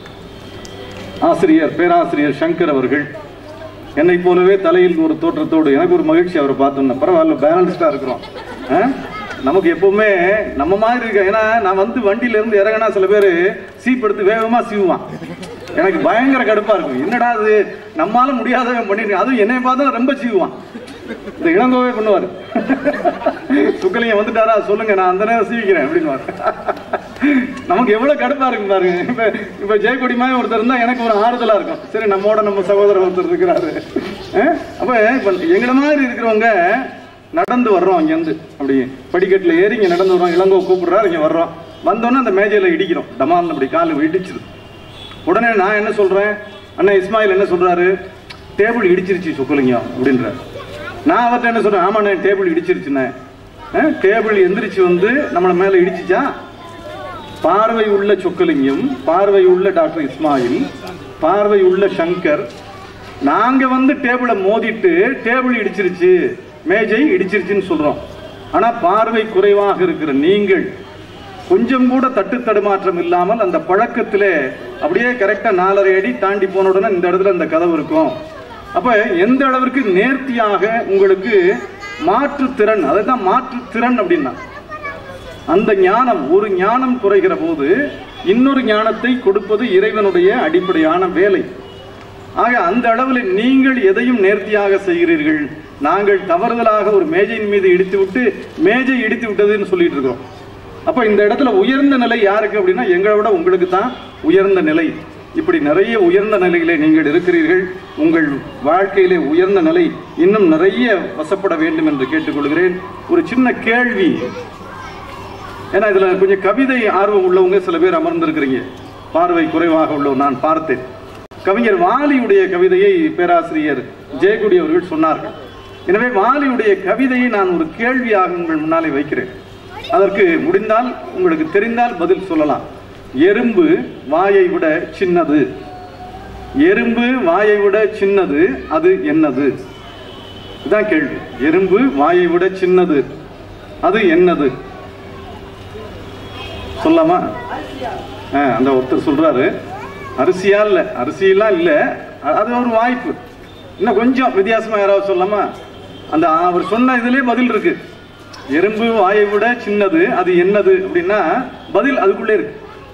ஆசிரியர் பேராசிரியர் சங்கர் அவர்கள் என்னை போலவே தலையில் ஒரு தோற்றத்தோடு எனக்கு ஒரு மகிழ்ச்சி அவரை பார்த்தோம்னா பரவாயில்ல பேலன்ஸ்டா இருக்கிறோம் ஆ? நமக்கு எப்பவுமே நம்ம மாதிரி இருக்க ஏன்னா நான் வந்து வண்டியில இருந்து இறங்கினா சில பேர் சீப் எடுத்து வேகமா சீவுவான் எனக்கு பயங்கர கடுப்பா இருக்கும் என்னடா அது நம்மால முடியாதவன் பண்ணிருக்கேன் அதுவும் என்னை பார்த்தா ரொம்ப சீவுவான் இந்த இளங்கோவே பண்ணுவார் சுக்கலிங்க வந்துட்டாரா சொல்லுங்க நான் அந்த நேரம் சீவிக்கிறேன் அப்படின்னு நமக்கு எவ்வளவு கடுப்பா இருக்கு பாருங்க இப்ப இப்ப ஜெயக்கொடி மாதிரி ஒருத்தர் இருந்தா எனக்கு ஒரு ஆறுதலா இருக்கும் சரி நம்மோட நம்ம சகோதரர் ஒருத்தர் இருக்கிறாரு அஹ் அப்ப இப்ப எங்களை மாதிரி இருக்கிறவங்க நடந்து வர்றோம் இங்கேருந்து அப்படி படிக்கட்டுல ஏறி இங்க நடந்து வர்றோம் இளங்கோ கூப்பிடுறாரு இங்க வர்றோம் வந்தோன்னே அந்த மேஜையில இடிக்கிறோம் டமால் அப்படி காலு இடிச்சிருது உடனே நான் என்ன சொல்றேன் அண்ணா இஸ்மாயில் என்ன சொல்றாரு டேபிள் இடிச்சிருச்சு சொக்கலிங்கம் அப்படின்றாரு நான் அவர்கிட்ட என்ன சொல்றேன் ஆமாண்ணே டேபிள் இடிச்சிருச்சுண்ணே அஹ், டேபிள் எந்திரிச்சு வந்து நம்மள மேல இடிச்சிச்சா பார்வை உள்ள சொக்கலிங்கம் பார்வை உள்ள டாக்டர் இஸ்மாயில் பார்வை உள்ள சங்கர் நாங்க வந்து டேபிளை மோதிட்டு டேபிள் இடிச்சிருச்சு மேஜை இடிச்சிருச்சுன்னு சொல்றோம் ஆனா பார்வை குறைவாக இருக்கிற நீங்கள் கொஞ்சம் கூட தட்டு தடுமாற்றம் இல்லாமல் அந்த பழக்கத்திலே அப்படியே கரெக்டா நாலரை அடி தாண்டி போன உடனே இந்த இடத்துல இந்த கதவு இருக்கும் அப்ப எந்த அளவிற்கு நேர்த்தியாக உங்களுக்கு மாற்றுத்திறன் அதுதான் மாற்றுத்திறன் அப்படின்னா அந்த ஞானம் ஒரு ஞானம் குறைகிற போது இன்னொரு ஞானத்தை கொடுப்பது இறைவனுடைய அடிப்படையான வேலை ஆக அந்த அளவில் நீங்கள் எதையும் நேர்த்தியாக செய்கிறீர்கள் நாங்கள் தவறுதலாக ஒரு மேஜையின் மீது இடித்து விட்டு மேஜை இடித்து விட்டதுன்னு சொல்லிட்டு இருக்கோம் அப்ப இந்த இடத்துல உயர்ந்த நிலை யாருக்கு அப்படின்னா எங்களை விட உங்களுக்கு தான் உயர்ந்த நிலை இப்படி நிறைய உயர்ந்த நிலையிலே நீங்கள் இருக்கிறீர்கள் உங்கள் வாழ்க்கையிலே உயர்ந்த நிலை இன்னும் நிறைய வசப்பட வேண்டும் என்று கேட்டுக்கொள்கிறேன் ஒரு சின்ன கேள்வி ஏன்னா இதுல கொஞ்சம் கவிதை ஆர்வம் உள்ளவங்க சில பேர் அமர்ந்திருக்கிறீங்க பார்வை குறைவாக உள்ளவர் நான் பார்த்தேன் கவிஞர் வாலியுடைய கவிதையை பேராசிரியர் ஜெயக்குடி அவர்கள் சொன்னார்கள் எனவே வாலியுடைய கவிதையை நான் ஒரு கேள்வியாக உங்கள் முன்னாலே வைக்கிறேன் அதற்கு முடிந்தால் உங்களுக்கு தெரிந்தால் பதில் சொல்லலாம் எறும்பு வாயை விட சின்னது எறும்பு வாயை விட சின்னது அது என்னது இதுதான் கேள்வி எறும்பு வாயை விட சின்னது அது என்னது சொல்லாமா ஆ, அந்த ஒருத்தர் சொல்றாரு அரிசியா இல்ல அரிசியெல்லாம் இல்ல அ- அது ஒரு வாய்ப்பு இன்னும் கொஞ்சம் வித்தியாசமா யாராவது சொல்லாமா அந்த அவர் சொன்ன இதுலயே பதில் இருக்கு எறும்பு வாயை விட சின்னது அது என்னது அப்படின்னா பதில் அதுக்குள்ளே இருக்கு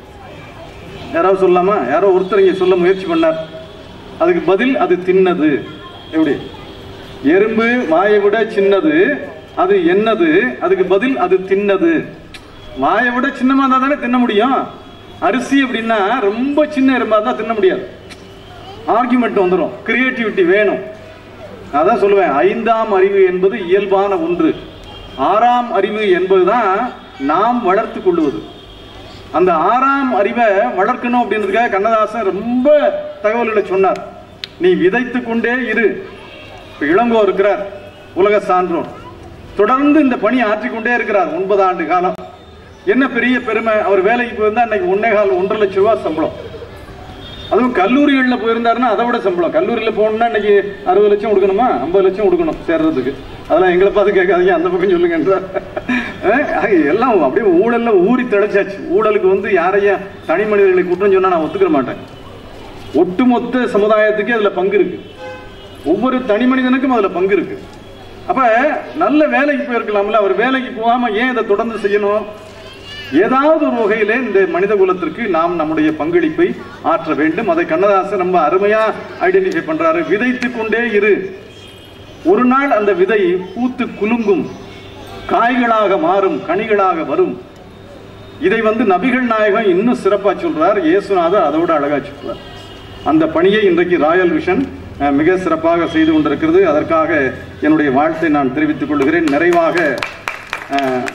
யாராவது சொல்லலாமா யாரோ ஒருத்தர் இங்க சொல்ல முயற்சி பண்ணார் அதுக்கு பதில் அது தின்னது எப்படி எறும்பு வாயை விட சின்னது அது என்னது அதுக்கு பதில் அது தின்னது வாயை விட சின்னமா இருந்தா தானே தின்ன முடியும் அரிசி அப்படின்னா ரொம்ப சின்ன எறும்பா தான் தின்ன முடியாது ஆர்குமெண்ட் வந்துடும் கிரியேட்டிவிட்டி வேணும் அதான் சொல்லுவேன் ஐந்தாம் அறிவு என்பது இயல்பான ஒன்று ஆறாம் அறிவு என்பதுதான் நாம் வளர்த்து கொள்வது அந்த ஆறாம் அறிவை வளர்க்கணும் அப்படின்றதுக்காக கண்ணதாசன் ரொம்ப தகவல்களை சொன்னார் நீ விதைத்து கொண்டே இரு இப்ப இளங்கோ இருக்கிறார் உலக சான்றோர் தொடர்ந்து இந்த பணி ஆற்றிக்கொண்டே இருக்கிறார் ஒன்பது ஆண்டு காலம் என்ன பெரிய பெருமை அவர் வேலைக்கு போயிருந்தா இன்னைக்கு ஒன்னே கால் ஒன்றரை லட்சம் ரூபாய் சம்பளம் அதுவும் கல்லூரிகளில் போயிருந்தாருன்னா அதை விட சம்பளம் கல்லூரியில் போகணும்னா இன்னைக்கு அறுபது லட்சம் கொடுக்கணுமா ஐம்பது லட்சம் கொடுக்கணும் சேர்றதுக்கு அதெல்லாம் எங்களை பார்த்து கேட்காதீங்க அந்த பக்கம் சொல்லுங்கன்றார் அஹ் ஆக எல்லாம் அப்படியே ஊழல்ல ஊறி திளைச்சாச்சு ஊழலுக்கு வந்து யாரையும் தனி மனிதர்களை குற்றம் சொன்னா நான் ஒத்துக்கிற மாட்டேன் ஒட்டுமொத்த சமுதாயத்துக்கே அதுல பங்கு இருக்கு ஒவ்வொரு தனி மனிதனுக்கும் அதுல பங்கு இருக்கு அப்ப நல்ல வேலைக்கு போயிருக்கலாம்ல அவர் வேலைக்கு போகாம ஏன் இதை தொடர்ந்து செய்யணும் ஏதாவது ஒரு வகையிலே இந்த மனித குலத்திற்கு நாம் நம்முடைய பங்களிப்பை ஆற்ற வேண்டும் அதை கண்ணதாசன் ரொம்ப அருமையா ஐடென்டிஃபை பண்றாரு விதைத்து கொண்டே இரு ஒரு நாள் அந்த விதை பூத்து குலுங்கும் காய்களாக மாறும் கனிகளாக வரும் இதை வந்து நபிகள் நாயகம் இன்னும் சிறப்பா சொல்றார் இயேசுநாதர் அதோட அழகா சொல்றார் அந்த பணியை இன்றைக்கு ராயல் விஷன் அஹ், மிக சிறப்பாக செய்து கொண்டிருக்கிறது அதற்காக என்னுடைய வாழ்த்தை நான் தெரிவித்துக் கொள்கிறேன் நிறைவாக அஹ்,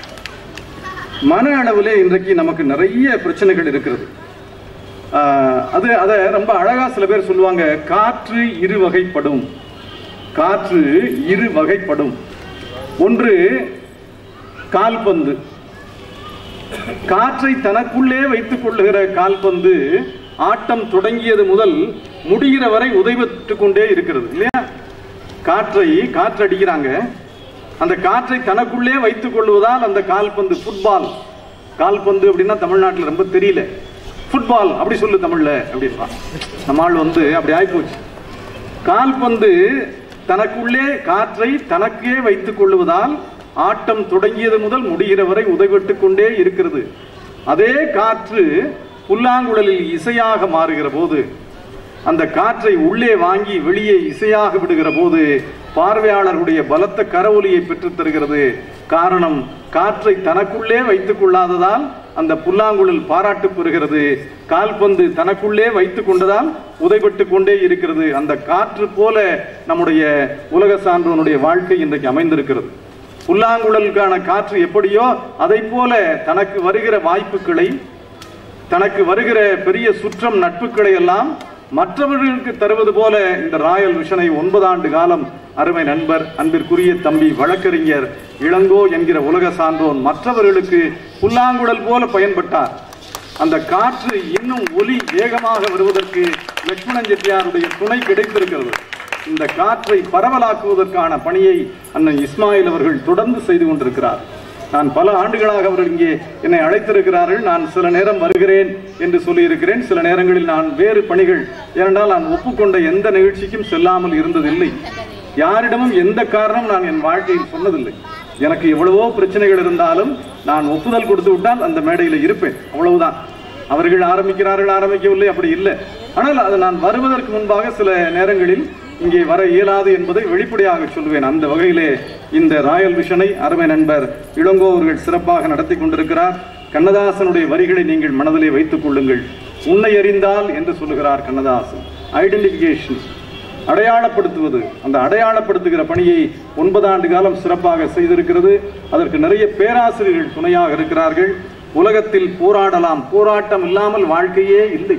மன அளவிலே இன்றைக்கு நமக்கு நிறைய பிரச்சனைகள் இருக்கிறது ஆஹ் அது அதை ரொம்ப அழகா சில பேர் சொல்லுவாங்க காற்று இரு வகைப்படும் காற்று இரு வகைப்படும் ஒன்று கால்பந்து காற்றை தனக்குள்ளே வைத்துக் கொள்ளுகிற கால்பந்து ஆட்டம் தொடங்கியது முதல் முடிகிற வரை உதைபட்டு கொண்டே இருக்கிறது இல்லையா காற்றை காற்று அடிக்கிறாங்க அந்த காற்றை தனக்குள்ளே வைத்துக் கொள்வதால் அந்த கால்பந்து ஃபுட்பால் கால்பந்து அப்படின்னா தமிழ்நாட்டில் ரொம்ப தெரியல ஃபுட்பால் அப்படி சொல்லு தமிழ்ல அப்படின்னா நம்ம ஆள் வந்து அப்படி ஆயிப்போச்சு கால்பந்து தனக்குள்ளே காற்றை தனக்கே வைத்துக் கொள்வதால் ஆட்டம் தொடங்கியது முதல் முடிகிற வரை உதைவிட்டு கொண்டே இருக்கிறது அதே காற்று புல்லாங்குழலில் இசையாக மாறுகிற போது அந்த காற்றை உள்ளே வாங்கி வெளியே இசையாக விடுகிற போது பார்வையாளர்களுடைய பலத்த கரவொலியை பெற்றுத் தருகிறது காரணம் காற்றை தனக்குள்ளே வைத்துக் கொள்ளாததால் அந்த புல்லாங்குழல் பாராட்டு பெறுகிறது கால்பந்து தனக்குள்ளே வைத்துக் கொண்டதால் உதைபட்டு கொண்டே இருக்கிறது அந்த காற்று போல நம்முடைய உலக சான்றோனுடைய வாழ்க்கை இன்றைக்கு அமைந்திருக்கிறது புல்லாங்குழலுக்கான காற்று எப்படியோ அதை போல தனக்கு வருகிற வாய்ப்புகளை தனக்கு வருகிற பெரிய சுற்றம் நட்புகளை எல்லாம் மற்றவர்களுக்கு தருவது போல இந்த ராயல் விஷனை ஒன்பதாண்டு காலம் அருமை நண்பர் அன்பிற்குரிய தம்பி வழக்கறிஞர் இளங்கோ என்கிற உலக சான்றோன் மற்றவர்களுக்கு புல்லாங்குழல் போல பயன்பட்டார் அந்த காற்று இன்னும் ஒலி வேகமாக வருவதற்கு லட்சுமணன் செட்டியாருடைய துணை கிடைத்திருக்கிறது இந்த காற்றை பரவலாக்குவதற்கான பணியை அண்ணன் இஸ்மாயில் அவர்கள் தொடர்ந்து செய்து கொண்டிருக்கிறார் நான் பல ஆண்டுகளாக அவர்கள் இங்கே என்னை அழைத்திருக்கிறார்கள் நான் சில நேரம் வருகிறேன் என்று சொல்லியிருக்கிறேன் சில நேரங்களில் நான் வேறு பணிகள் ஏனென்றால் நான் ஒப்புக்கொண்ட எந்த நிகழ்ச்சிக்கும் செல்லாமல் இருந்ததில்லை யாரிடமும் எந்த காரணம் நான் என் வாழ்க்கையில் சொன்னதில்லை எனக்கு எவ்வளவோ பிரச்சனைகள் இருந்தாலும் நான் ஒப்புதல் கொடுத்து விட்டால் அந்த மேடையில் இருப்பேன் அவ்வளவுதான் அவர்கள் ஆரம்பிக்கிறார்கள் ஆரம்பிக்கவில்லை அப்படி இல்லை ஆனால் அது நான் வருவதற்கு முன்பாக சில நேரங்களில் இங்கே வர இயலாது என்பதை வெளிப்படையாக சொல்லுவேன் அந்த வகையிலே இந்த ராயல் விஷனை அருமை நண்பர் இளங்கோ அவர்கள் சிறப்பாக நடத்தி கொண்டிருக்கிறார் கண்ணதாசனுடைய வரிகளை நீங்கள் மனதிலே வைத்துக் கொள்ளுங்கள் உன்னை அறிந்தால் என்று சொல்லுகிறார் கண்ணதாசன் ஐடென்டிபிகேஷன் அடையாளப்படுத்துவது அந்த அடையாளப்படுத்துகிற பணியை ஒன்பதாண்டு காலம் சிறப்பாக செய்திருக்கிறது அதற்கு நிறைய பேராசிரியர்கள் துணையாக இருக்கிறார்கள் உலகத்தில் போராடலாம் போராட்டம் இல்லாமல் வாழ்க்கையே இல்லை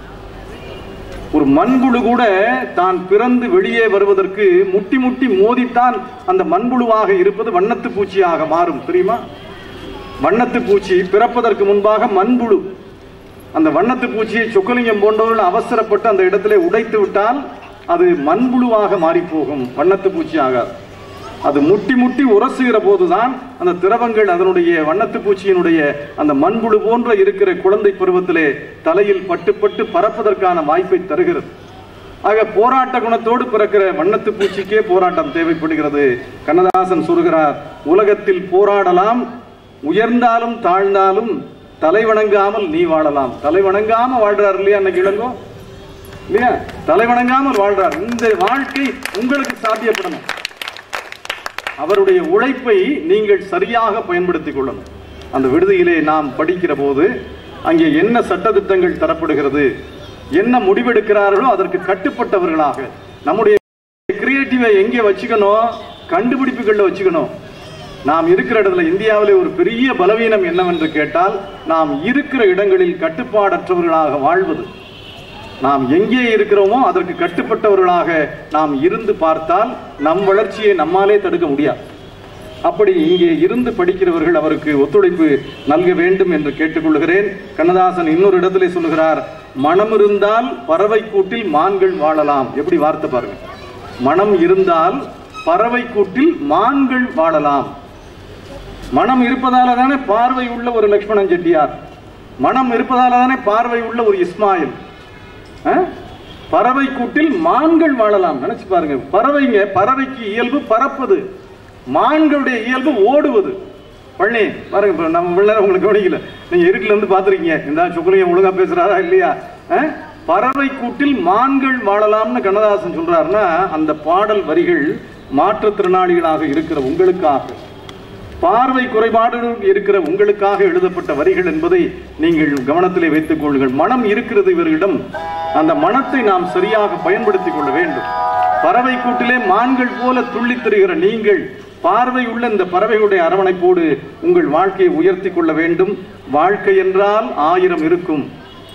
ஒரு மண்புழு கூட தான் பிறந்து வெளியே வருவதற்கு முட்டி முட்டி மோதித்தான் அந்த மண்புழுவாக இருப்பது வண்ணத்து பூச்சியாக மாறும் தெரியுமா வண்ணத்து பூச்சி பிறப்பதற்கு முன்பாக மண்புழு அந்த வண்ணத்து பூச்சியை சொக்கலிங்கம் போன்றவர்கள் அவசரப்பட்டு அந்த இடத்திலே உடைத்து விட்டால் அது மண்புழுவாக மாறி போகும் வண்ணத்து பூச்சி ஆகாது அது முட்டி முட்டி உரசுகிற போதுதான் அந்த திரவங்கள் அதனுடைய வண்ணத்து பூச்சியினுடைய அந்த மண்புழு போன்ற இருக்கிற குழந்தை பருவத்திலே தலையில் பட்டு பட்டு பறப்பதற்கான வாய்ப்பை தருகிறது ஆக போராட்ட குணத்தோடு பிறக்கிற வண்ணத்து பூச்சிக்கே போராட்டம் தேவைப்படுகிறது கண்ணதாசன் சொல்கிறார் உலகத்தில் போராடலாம் உயர்ந்தாலும் தாழ்ந்தாலும் தலை வணங்காமல் நீ வாழலாம் தலை வணங்காம வாழ்றார் இல்லையா அன்னைக்கு இளங்கோ இல்லையா தலை வணங்காமல் வாழ்றார் இந்த வாழ்க்கை உங்களுக்கு சாத்தியப்படணும் அவருடைய உழைப்பை நீங்கள் சரியாக பயன்படுத்திக் கொள்ளணும் அந்த விடுதியிலே நாம் படிக்கிற போது அங்கே என்ன சட்டதிட்டங்கள் தரப்படுகிறது என்ன முடிவெடுக்கிறார்களோ அதற்கு கட்டுப்பட்டவர்களாக நம்முடைய கிரியேட்டிவை எங்கே வச்சுக்கணும் கண்டுபிடிப்புகளில் வச்சுக்கணும் நாம் இருக்கிற இடத்துல இந்தியாவிலே ஒரு பெரிய பலவீனம் என்னவென்று கேட்டால் நாம் இருக்கிற இடங்களில் கட்டுப்பாடற்றவர்களாக வாழ்வது நாம் எங்கே இருக்கிறோமோ அதற்கு கட்டுப்பட்டவர்களாக நாம் இருந்து பார்த்தால் நம் வளர்ச்சியை நம்மாலே தடுக்க முடியாது அப்படி இங்கே இருந்து படிக்கிறவர்கள் அவருக்கு ஒத்துழைப்பு நல்க வேண்டும் என்று கேட்டுக்கொள்கிறேன் கண்ணதாசன் இன்னொரு இடத்திலே சொல்லுகிறார் மனம் இருந்தால் பறவை கூட்டில் மான்கள் வாழலாம் எப்படி வார்த்தை பாருங்க மனம் இருந்தால் பறவை கூட்டில் மான்கள் வாழலாம் மனம் இருப்பதால தானே பார்வை உள்ள ஒரு லக்ஷ்மணன் செட்டியார் மனம் இருப்பதால தானே பார்வை உள்ள ஒரு இஸ்மாயில் ஆ? பறவை கூட்டில் மான்கள் வாழலாம் நினைச்சு பாருங்க பறவைங்க பறவைக்கு இயல்பு பறப்பது மான்களுடைய இயல்பு ஓடுவது பழனி பாருங்க இப்ப நம்ம இவ்வளவு நேரம் உங்களுக்கு கவனிக்கல நீங்க இருட்டுல இருந்து பாத்துருக்கீங்க இந்த சுக்குலிங்க ஒழுங்கா பேசுறாரா இல்லையா ஆ? பறவை கூட்டில் மான்கள் வாழலாம்னு கண்ணதாசன் சொல்றாருன்னா அந்த பாடல் வரிகள் மாற்றுத்திறனாளிகளாக இருக்கிற உங்களுக்காக பார்வை குறைபாடுகள் இருக்கிற உங்களுக்காக எழுதப்பட்ட வரிகள் என்பதை நீங்கள் கவனத்திலே வைத்துக் கொள்ளுங்கள் மனம் இருக்கிறது இவர்களிடம் அந்த மனத்தை நாம் சரியாக பயன்படுத்திக் கொள்ள வேண்டும் பறவை கூட்டிலே மான்கள் போல துள்ளித் திரிகிற நீங்கள் பார்வை உள்ள இந்த பறவைகளுடைய அரவணைப்போடு உங்கள் வாழ்க்கையை உயர்த்தி கொள்ள வேண்டும் வாழ்க்கை என்றால் ஆயிரம் இருக்கும்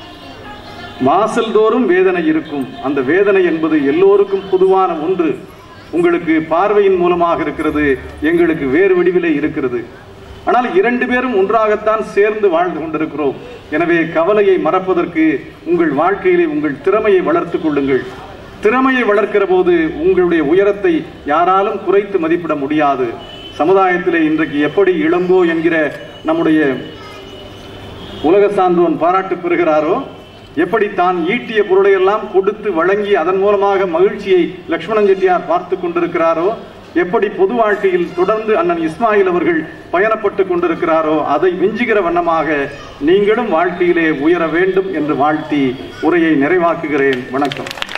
வாசல் தோறும் வேதனை இருக்கும் அந்த வேதனை என்பது எல்லோருக்கும் பொதுவான ஒன்று உங்களுக்கு பார்வையின் மூலமாக இருக்கிறது எங்களுக்கு வேறு வடிவிலே இருக்கிறது ஆனால் இரண்டு பேரும் ஒன்றாகத்தான் சேர்ந்து வாழ்ந்து கொண்டிருக்கிறோம் எனவே கவலையை மறப்பதற்கு உங்கள் வாழ்க்கையிலே உங்கள் திறமையை வளர்த்துக் கொள்ளுங்கள் திறமையை வளர்க்கிற போது உங்களுடைய உயரத்தை யாராலும் குறைத்து மதிப்பிட முடியாது சமுதாயத்திலே இன்றைக்கு எப்படி இளங்கோ என்கிற நம்முடைய உலக சான்றோன் பாராட்டு பெறுகிறாரோ எப்படி தான் ஈட்டிய பொருளை எல்லாம் கொடுத்து வழங்கி அதன் மூலமாக மகிழ்ச்சியை லக்ஷ்மணன் செட்டியார் பார்த்து கொண்டிருக்கிறாரோ எப்படி பொது வாழ்க்கையில் தொடர்ந்து அண்ணன் இஸ்மாயில் அவர்கள் பயணப்பட்டு கொண்டிருக்கிறாரோ அதை விஞ்சுகிற வண்ணமாக நீங்களும் வாழ்க்கையிலே உயர வேண்டும் என்று வாழ்த்தி உரையை நிறைவாக்குகிறேன் வணக்கம்